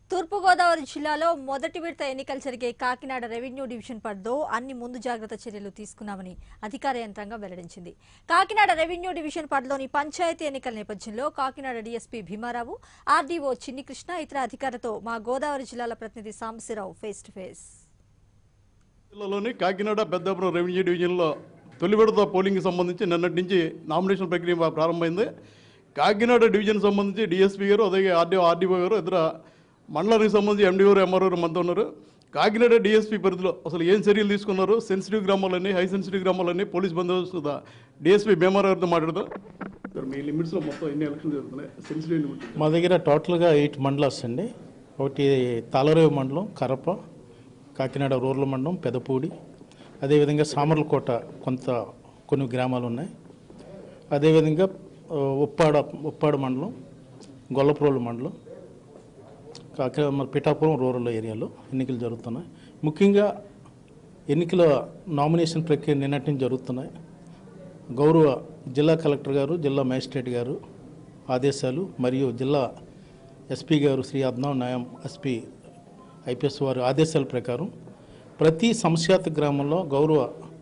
తూర్పుగోదావరి జిల్లాలో మొదటి విడత ఎన్నికలు జరిగే కాకినాడ రెవెన్యూ డివిజన్ పరిధిలో అన్ని ముందు జాగ్రత్త చర్యలు తీసుకున్నామని అధికార యంత్రాంగం వెల్లడించింది కాకినాడ రెవెన్యూ డివిజన్ పరిధిలోని పంచాయతీ ఎన్నికల నేపథ్యంలో కాకినాడ డీఎస్పీ భీమారావు ఆర్డీఓ చిన్ని కృష్ణ ఇతర అధికారులతో మా గోదావరి జిల్లాల ప్రతినిధి సాంబశివరావు ఫేస్ టు ఫేస్ జిల్లాలోని కాకినాడ పెద్దాపురం రెవెన్యూ డివిజన్లో తొలి విడత పోలింగ్కి సంబంధించి నిన్నటి నుంచి నామినేషన్ ప్రక్రియ ప్రారంభమైంది కాకినాడ డివిజన్ సంబంధించి డిఎస్పీ గారు అలాగే ఆర్డీఓ ఆర్డీఓ గారు ఇద్దరు మండలానికి సంబంధించి ఎండీఓ ఎంఆర్ఓ మనతో ఉన్నారు కాకినాడ డిఎస్పీ పరిధిలో అసలు ఏం చర్యలు తీసుకున్నారు సెన్సిటివ్ గ్రామాలన్నీ హై సెన్సిటివ్ గ్రామాలన్నీ పోలీస్ బందోబస్తు డిఎస్పీ భీమారావు గారితో మాట్లాడదాం సార్ మీ లిమిట్స్లో మొత్తం ఎన్ని ఎలక్షన్ జరుగుతున్నాయి సెన్సిటివ్ లిమిట్ మా దగ్గర టోటల్గా ఎయిట్ మండలాస్ అండి ఒకటి తాళరేవు మండలం కరప కాకినాడ రూరల్ మండలం పెదపూడి అదేవిధంగా సామర్లకోట కొంత కొన్ని గ్రామాలు ఉన్నాయి అదేవిధంగా ఆ, ఉప్పాడ ఉప్పాడ మండలం గొల్లప్రోలు మండలం కాకినాడ మన పిఠాపురం రూరల్ ఏరియాలో ఎన్నికలు జరుగుతున్నాయి ముఖ్యంగా ఎన్నికల నామినేషన్ ప్రక్రియ నిన్నటి నుంచి జరుగుతున్నాయి గౌరవ జిల్లా కలెక్టర్ గారు జిల్లా మేజిస్ట్రేట్ గారు ఆదేశాలు మరియు జిల్లా ఎస్పీ గారు శ్రీ అద్నాం నాయం ఎస్పీ ఐపీఎస్ వారి ఆదేశాల ప్రకారం ప్రతి సంక్షాత గ్రామంలో గౌరవ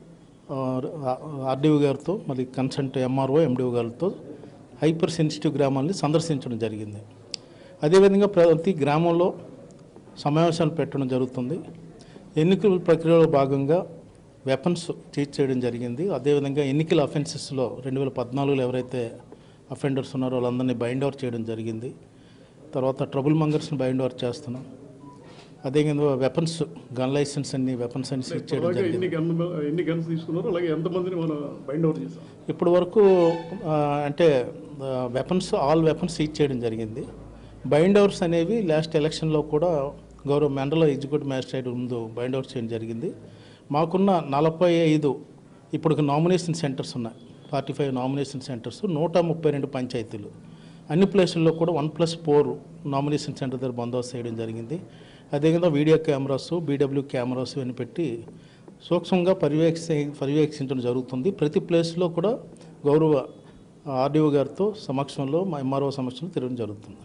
ఆర్డీఓ గారితో మరి కన్సల్ట్ ఎంఆర్ఓ ఎండిఓ గారితో హైపర్ సెన్సిటివ్ గ్రామాల్ని సందర్శించడం జరిగింది అదేవిధంగా ప్రతి గ్రామంలో సమావేశాలు పెట్టడం జరుగుతుంది ఎన్నికల ప్రక్రియలో భాగంగా వెపన్స్ చీజ్ చేయడం జరిగింది అదేవిధంగా ఎన్నికల అఫెన్సెస్లో రెండు వేల పద్నాలుగులో ఎవరైతే అఫెండర్స్ ఉన్నారో వాళ్ళందరినీ బైండ్ ఓవర్ చేయడం జరిగింది తర్వాత ట్రబుల్ మంగర్స్ని బైండ్ ఓవర్ చేస్తున్నాం అదేవిధంగా వెపన్స్ గన్ లైసెన్స్ అన్ని వెపన్స్ అన్ని సీజ్ చేయడం అలాగే జరిగింది ఎన్ని గన్ ఎన్ని గన్స్ తీసుకున్నారు అలాగే ఎంతమందిని మనం బైండ్ అవుట్ చేసాం ఇప్పటి వరకు ఆ, అంటే వెపన్స్ ఆల్ వెపన్స్ సీజ్ చేయడం జరిగింది బైండ్ ఓవర్స్ అనేవి లాస్ట్ ఎలక్షన్లో కూడా గౌరవ మండల ఎగ్జిక్యూటివ్ మ్యాజిస్ట్రేట్ ముందు బైండ్ ఓవర్స్ చేయడం జరిగింది మాకున్న నలభై ఐదు ఇప్పుడు నామినేషన్ సెంటర్స్ ఉన్నాయి ఫార్టీ ఫైవ్ నామినేషన్ సెంటర్స్ నూట ముప్పై రెండు పంచాయతీలు అన్ని ప్లేసుల్లో కూడా one plus four nomination centre దగ్గర బందోబస్తు చేయడం జరిగింది అదేవిధంగా వీడియో కెమెరాస్ బీడబ్ల్యూ కెమెరాస్ ఇవన్నీ పెట్టి సూక్ష్మంగా పర్యవేక్ష పర్యవేక్షించడం జరుగుతుంది ప్రతి ప్లేస్లో కూడా గౌరవ ఆర్డీఓ గారితో సమక్షంలో మా ఎంఆర్ఓ సమక్షంలో తిరగడం జరుగుతుంది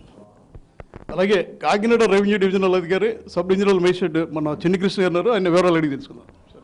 అలాగే కాకినాడ రెవెన్యూ డివిజనల్ అధికారి సబ్ డివిజనల్ మేజిస్ట్రేట్ మన చిన్ని కృష్ణ గారు ఉన్నారు. ఆయన వివరాలు అడిగి తెలుసుకుందాం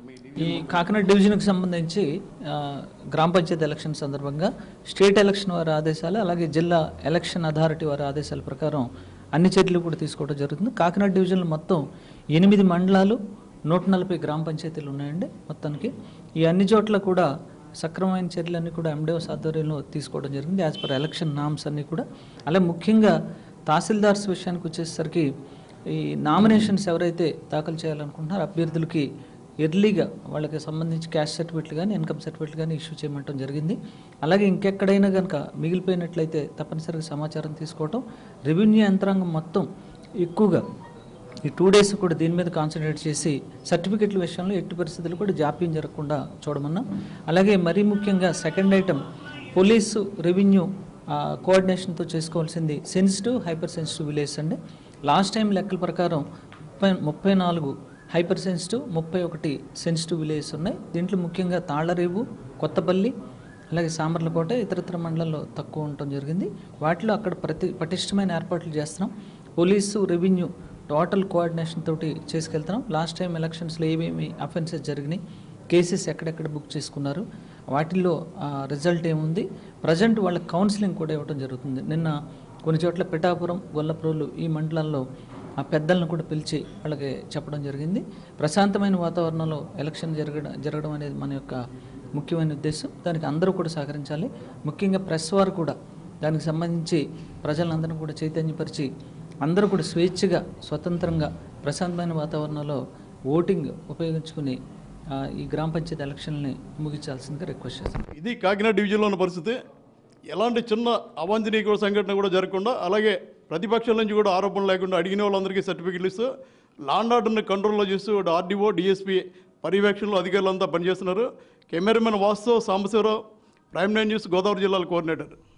ఈ కాకినాడ డివిజన్కి సంబంధించి ఆ, గ్రామ పంచాయతీ ఎలక్షన్ సందర్భంగా స్టేట్ ఎలక్షన్ వారి ఆదేశాలు అలాగే జిల్లా ఎలక్షన్ అథారిటీ వారి ఆదేశాల ప్రకారం అన్ని చర్యలు కూడా తీసుకోవడం జరుగుతుంది కాకినాడ డివిజన్లో మొత్తం ఎనిమిది మండలాలు నూట నలభై గ్రామ పంచాయతీలు ఉన్నాయండి మొత్తానికి ఈ అన్ని చోట్ల కూడా సక్రమమైన చర్యలన్నీ కూడా ఎండిఓస్ ఆధ్వర్యంలో తీసుకోవడం జరిగింది యాజ్ పర్ ఎలక్షన్ నామ్స్ అన్నీ కూడా అలాగే ముఖ్యంగా తహసీల్దార్స్ విషయానికి వచ్చేసరికి ఈ నామినేషన్స్ ఎవరైతే దాఖలు చేయాలనుకుంటున్నారో అభ్యర్థులకి ఎర్లీగా వాళ్ళకి సంబంధించి క్యాష్ సర్టిఫికెట్లు కానీ ఇన్కమ్ సర్టిఫికెట్లు కానీ ఇష్యూ చేయమంటం జరిగింది అలాగే ఇంకెక్కడైనా కనుక మిగిలిపోయినట్లయితే తప్పనిసరిగా సమాచారం తీసుకోవటం రెవెన్యూ యంత్రాంగం మొత్తం ఎక్కువగా ఈ టూ డేస్ కూడా దీని మీద కాన్సన్ట్రేట్ చేసి సర్టిఫికెట్ల విషయంలో ఎట్టి పరిస్థితులు కూడా జాప్యం జరగకుండా చూడమన్నాం అలాగే మరీ ముఖ్యంగా సెకండ్ ఐటమ్ పోలీసు రెవెన్యూ కోఆర్డినేషన్తో చేసుకోవాల్సింది సెన్సిటివ్ హైపర్ సెన్సిటివ్ విలేజ్ అండి లాస్ట్ టైం లెక్కల ప్రకారం ముప్పై ముప్పై నాలుగు హైపర్ సెన్సిటివ్ ముప్పై ఒకటి సెన్సిటివ్ విలేజెస్ ఉన్నాయి దీంట్లో ముఖ్యంగా తాళ్లరేవు కొత్తపల్లి అలాగే సామర్లకోట ఇతరత్ర మండలాల్లో తక్కువ ఉండటం జరిగింది వాటిలో అక్కడ ప్రతి పటిష్టమైన ఏర్పాట్లు చేస్తున్నాం పోలీసు రెవెన్యూ టోటల్ కోఆర్డినేషన్ తోటి చేసుకెళ్తున్నాం లాస్ట్ టైం ఎలక్షన్స్లో ఏమేమి అఫెన్సెస్ జరిగినాయి కేసెస్ ఎక్కడెక్కడ బుక్ చేసుకున్నారు వాటిల్లో రిజల్ట్ ఏముంది ప్రజెంట్ వాళ్ళ కౌన్సిలింగ్ కూడా ఇవ్వడం జరుగుతుంది నిన్న కొన్ని చోట్ల పిఠాపురం గొల్లప్రోలు ఈ మండలాల్లో ఆ పెద్దలను కూడా పిలిచి వాళ్ళకి చెప్పడం జరిగింది ప్రశాంతమైన వాతావరణంలో ఎలక్షన్ జరగడం జరగడం అనేది మన యొక్క ముఖ్యమైన ఉద్దేశం దానికి అందరూ కూడా సహకరించాలి ముఖ్యంగా ప్రెస్ వారు కూడా దానికి సంబంధించి ప్రజలందరినీ కూడా చైతన్యపరిచి అందరూ కూడా స్వేచ్ఛగా స్వతంత్రంగా ప్రశాంతమైన వాతావరణంలో ఓటింగ్ ఉపయోగించుకుని ఆ, ఈ గ్రామ పంచాయతీ ఎలక్షన్ని ముగించాల్సిందిగా రిక్వెస్ట్ చేస్తాను ఇది కాకినాడ డివిజన్లో ఉన్న పరిస్థితి ఎలాంటి చిన్న అవాంఛనీయ సంఘటన కూడా జరగకుండా అలాగే ప్రతిపక్షాల నుంచి కూడా ఆరోపణలు లేకుండా అడిగిన వాళ్ళందరికీ సర్టిఫికెట్లు ఇస్తూ లాండ్ ఆర్డర్ని కంట్రోల్లో చేస్తూ ఇటు ఆర్డీఓ డిఎస్పీ పర్యవేక్షణలో అధికారులంతా పనిచేస్తున్నారు cameraman Vastav Sambasivarao prime nine news Godavari జిల్లాల కోఆర్డినేటర్